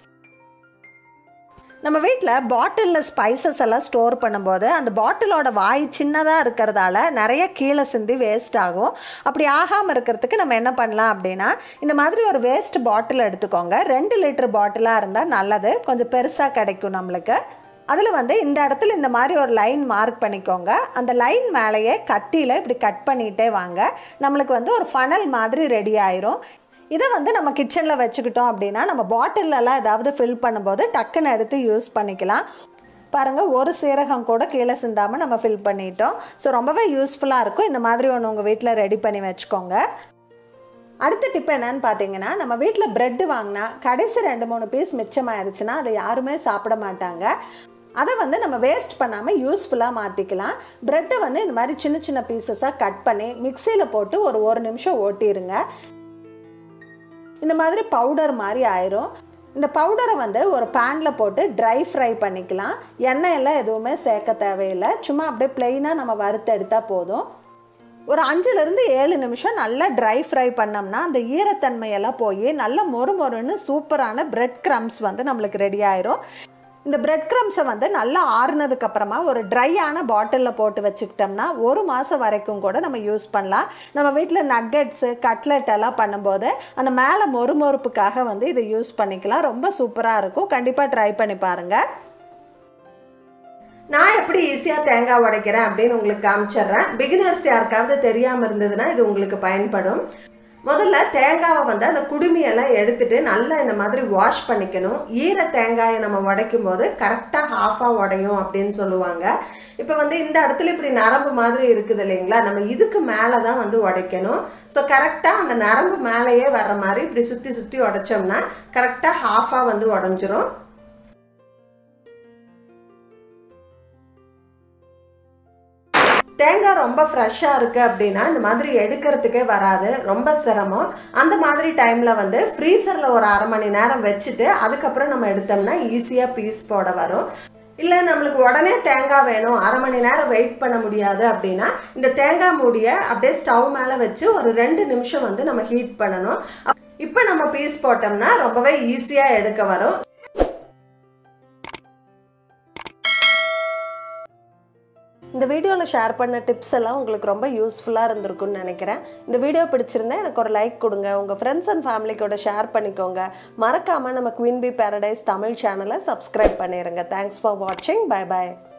நம்ம வீட்டில் பாட்டிலில் ஸ்பைசஸ் எல்லாம் ஸ்டோர் பண்ணும்போது அந்த பாட்டிலோட வாய் சின்னதாக இருக்கிறதால நிறைய கீழே சிந்தி வேஸ்ட் ஆகும் அப்படி ஆகாமல் இருக்கிறதுக்கு நம்ம என்ன பண்ணலாம் அப்படின்னா இந்த மாதிரி ஒரு வேஸ்ட் பாட்டில் எடுத்துக்கோங்க ரெண்டு லிட்டர் பாட்டிலாக இருந்தால் நல்லது கொஞ்சம் பெருசாக கிடைக்கும் நம்மளுக்கு அதில் வந்து இந்த இடத்துல இந்த மாதிரி ஒரு லைன் மார்க் பண்ணிக்கோங்க அந்த லைன் மேலேயே கத்தியில் இப்படி கட் பண்ணிகிட்டே வாங்க நம்மளுக்கு வந்து ஒரு ஃபனல் மாதிரி ரெடி ஆயிரும் இதை வந்து நம்ம கிச்சனில் வச்சுக்கிட்டோம் அப்படின்னா நம்ம பாட்டிலெல்லாம் ஏதாவது ஃபில் பண்ணும்போது டக்குன்னு எடுத்து யூஸ் பண்ணிக்கலாம் பாருங்கள் ஒரு சீரகம் கூட கீழே சிந்தாமல் நம்ம ஃபில் பண்ணிட்டோம் ஸோ ரொம்பவே யூஸ்ஃபுல்லாக இருக்கும் இந்த மாதிரி ஒன்று உங்கள் வீட்டில் ரெடி பண்ணி வச்சுக்கோங்க அடுத்த டிப் என்னன்னு பார்த்தீங்கன்னா நம்ம வீட்டில் ப்ரெட்டு வாங்கினா கடைசி ரெண்டு மூணு பீஸ் மிச்சமாயிருச்சுன்னா அதை யாருமே சாப்பிட மாட்டாங்க அதை வந்து நம்ம வேஸ்ட் பண்ணாமல் யூஸ்ஃபுல்லாக மாற்றிக்கலாம் ப்ரெட்டை வந்து இந்த மாதிரி சின்ன சின்ன பீசஸாக கட் பண்ணி மிக்சியில் போட்டு ஒரு ஒரு நிமிஷம் ஓட்டிடுங்க இந்த மாதிரி பவுடர் மாதிரி ஆயிரும் இந்த பவுடரை வந்து ஒரு பேனில் போட்டு ட்ரை ஃப்ரை பண்ணிக்கலாம் எண்ணெய் எல்லாம் எதுவுமே சேர்க்க தேவையில்லை சும்மா அப்படியே ப்ளெயினாக நம்ம வறுத்து எடுத்தால் போதும் ஒரு அஞ்சுலேருந்து ஏழு நிமிஷம் நல்லா ட்ரை ஃப்ரை பண்ணோம்னா அந்த ஈரத்தன்மையெல்லாம் போய் நல்ல மொறு மொறுன்னு சூப்பரான பிரெட் க்ரம்ஸ் வந்து நம்மளுக்கு ரெடி ஆயிரும் இந்த பிரெட் க்ரம்ஸை வந்து நல்லா ஆறுனதுக்கு அப்புறமா ஒரு ட்ரையான பாட்டிலில் போட்டு வச்சுக்கிட்டோம்னா ஒரு மாதம் வரைக்கும் கூட நம்ம யூஸ் பண்ணலாம் நம்ம வீட்டில் நக்கெட்ஸு கட்லெட் எல்லாம் பண்ணும்போது அந்த மேலே மொறுமொறுப்புக்காக வந்து இதை யூஸ் பண்ணிக்கலாம் ரொம்ப சூப்பராக இருக்கும் கண்டிப்பாக ட்ரை பண்ணி பாருங்கள் நான் எப்படி ஈஸியாக தேங்காய் உடைக்கிறேன் அப்படின்னு உங்களுக்கு காமிச்சிடுறேன் பிகினர்ஸ் யாருக்காவது தெரியாமல் இருந்ததுன்னா இது உங்களுக்கு பயன்படும் முதல்ல தேங்காவை வந்து அந்த குடுமியெல்லாம் எடுத்துட்டு நல்லா இந்த மாதிரி வாஷ் பண்ணிக்கணும் ஈர தேங்காயை நம்ம உடைக்கும் போது கரெக்டாக ஹாஃபாக உடையும் அப்படின்னு சொல்லுவாங்க இப்போ வந்து இந்த இடத்துல இப்படி நரம்பு மாதிரி இருக்குது இல்லைங்களா நம்ம இதுக்கு மேலே தான் வந்து உடைக்கணும் ஸோ கரெக்டாக அந்த நரம்பு மேலேயே வர்ற மாதிரி இப்படி சுற்றி சுற்றி உடைச்சோம்னா கரெக்டாக ஹாஃபாக வந்து உடஞ்சிரும் தேங்காய் ரொம்ப ஃப்ரெஷ்ஷாக இருக்குது அப்படின்னா இந்த மாதிரி எடுக்கிறதுக்கே வராது ரொம்ப சிரமம் அந்த மாதிரி டைமில் வந்து ஃப்ரீசரில் ஒரு அரை மணி நேரம் வச்சுட்டு அதுக்கப்புறம் நம்ம எடுத்தோம்னா ஈஸியாக பீஸ் போட வரும் இல்லை நம்மளுக்கு உடனே தேங்காய் வேணும் அரை மணி நேரம் வெயிட் பண்ண முடியாது அப்படின்னா இந்த தேங்காய் மூடியை அப்படியே ஸ்டவ் மேலே வச்சு ஒரு ரெண்டு நிமிஷம் வந்து நம்ம ஹீட் பண்ணணும் இப்போ நம்ம பீஸ் போட்டோம்னா ரொம்பவே ஈஸியாக எடுக்க வரும் இந்த வீடியோவில் ஷேர் பண்ண டிப்ஸ் எல்லாம் உங்களுக்கு ரொம்ப யூஸ்ஃபுல்லாக இருந்திருக்கும்னு நினைக்கிறேன் இந்த வீடியோ பிடிச்சிருந்தா எனக்கு ஒரு லைக் கொடுங்க உங்கள் ஃப்ரெண்ட்ஸ் அண்ட் ஃபேமிலிக்கோட ஷேர் பண்ணிக்கோங்க மறக்காமல் நம்ம குயின் பி பேரடைஸ் தமிழ் சேனலை சப்ஸ்கிரைப் பண்ணிடுங்க தேங்க்ஸ் ஃபார் வாட்சிங் பை பாய்